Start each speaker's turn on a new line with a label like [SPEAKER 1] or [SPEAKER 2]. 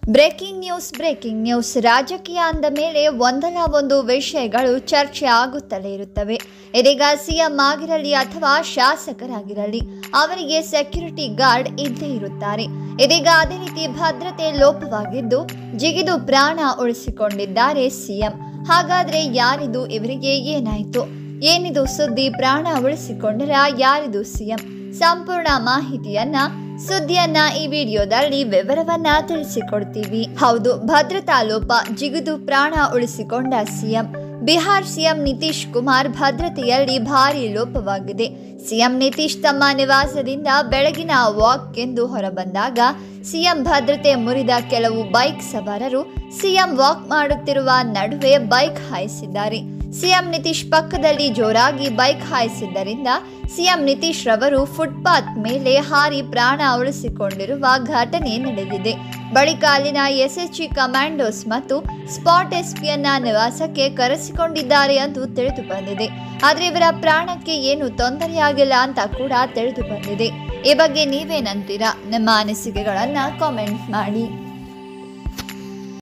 [SPEAKER 1] breaking news breaking news ರಾಜಕೀಯ ಅಂದ ಮೇಲೆ ಒಂದಲ್ಲ ಒಂದು ವಿಷಯಗಳು ಚರ್ಚೆ ಆಗುತ್ತಲೇ ಇರುತ್ತವೆ ಇದೀಗ ಸಿಎಂ ಆಗಿರಲಿ ಅಥವಾ ಶಾಸಕರಾಗಿರಲಿ ಅವರಿಗೆ ಸೆಕ್ಯೂರಿಟಿ ಗಾರ್ಡ್ ಇದ್ದೇ ಇರುತ್ತಾರೆ ಇದೀಗ ಅದೇ ರೀತಿ ಭದ್ರತೆ ಲೋಪವಾಗಿದ್ದು ಜಿಗಿದು ಪ್ರಾಣ ಉಳಿಸಿಕೊಂಡಿದ್ದಾರೆ ಸಿಎಂ ಹಾಗಾದ್ರೆ ಯಾರಿದು ಇವರಿಗೆ ಏನಾಯ್ತು ಏನಿದು ಸುದ್ದಿ ಪ್ರಾಣ ಉಳಿಸಿಕೊಂಡರ ಯಾರಿದು ಸಿಎಂ ಸಂಪೂರ್ಣ ಮಾಹಿತಿಯನ್ನ ಸುದ್ದಿಯನ್ನ ಈ ವಿಡಿಯೋದಲ್ಲಿ ವಿವರವನ್ನ ತಿಳಿಸಿಕೊಡ್ತೀವಿ ಹೌದು ಭದ್ರತಾ ಲೋಪ ಜಿಗಿದು ಪ್ರಾಣ ಉಳಿಸಿಕೊಂಡ ಸಿಎಂ ಬಿಹಾರ್ ಸಿಎಂ ನಿತೀಶ್ ಕುಮಾರ್ ಭದ್ರತೆಯಲ್ಲಿ ಭಾರಿ ಲೋಪವಾಗಿದೆ ಸಿಎಂ ನಿತೀಶ್ ತಮ್ಮ ನಿವಾಸದಿಂದ ಬೆಳಗಿನ ವಾಕ್ ಎಂದು ಹೊರಬಂದಾಗ ಸಿಎಂ ಭದ್ರತೆ ಮುರಿದ ಕೆಲವು ಬೈಕ್ ಸವಾರರು ಸಿಎಂ ವಾಕ್ ಮಾಡುತ್ತಿರುವ ನಡುವೆ ಬೈಕ್ ಹಾಯಿಸಿದ್ದಾರೆ ಸಿಎಂ ನಿತೀಶ್ ಪಕ್ಕದಲ್ಲಿ ಜೋರಾಗಿ ಬೈಕ್ ಹಾಯಿಸಿದ್ದರಿಂದ ಸಿಎಂ ನಿತೀಶ್ ರವರು ಫುಟ್ಪಾತ್ ಮೇಲೆ ಹಾರಿ ಪ್ರಾಣ ಉಳಿಸಿಕೊಂಡಿರುವ ಘಟನೆ ನಡೆದಿದೆ ಬಳಿಕ ಅಲ್ಲಿನ ಎಸ್ಎಚ್ಜಿ ಕಮಾಂಡೋಸ್ ಮತ್ತು ಸ್ಪಾಟ್ ಎಸ್ಪಿಯನ್ನ ನಿವಾಸಕ್ಕೆ ಕರೆಸಿಕೊಂಡಿದ್ದಾರೆ ಎಂದು ತಿಳಿದು ಬಂದಿದೆ ಆದರೆ ಇವರ ಪ್ರಾಣಕ್ಕೆ ಏನು ತೊಂದರೆಯಾಗಿಲ್ಲ ಅಂತ ಕೂಡ ತಿಳಿದು ಬಂದಿದೆ ಈ ಬಗ್ಗೆ ನೀವೇನಂತೀರಾ ನಿಮ್ಮ ಅನಿಸಿಕೆಗಳನ್ನ ಕಾಮೆಂಟ್ ಮಾಡಿ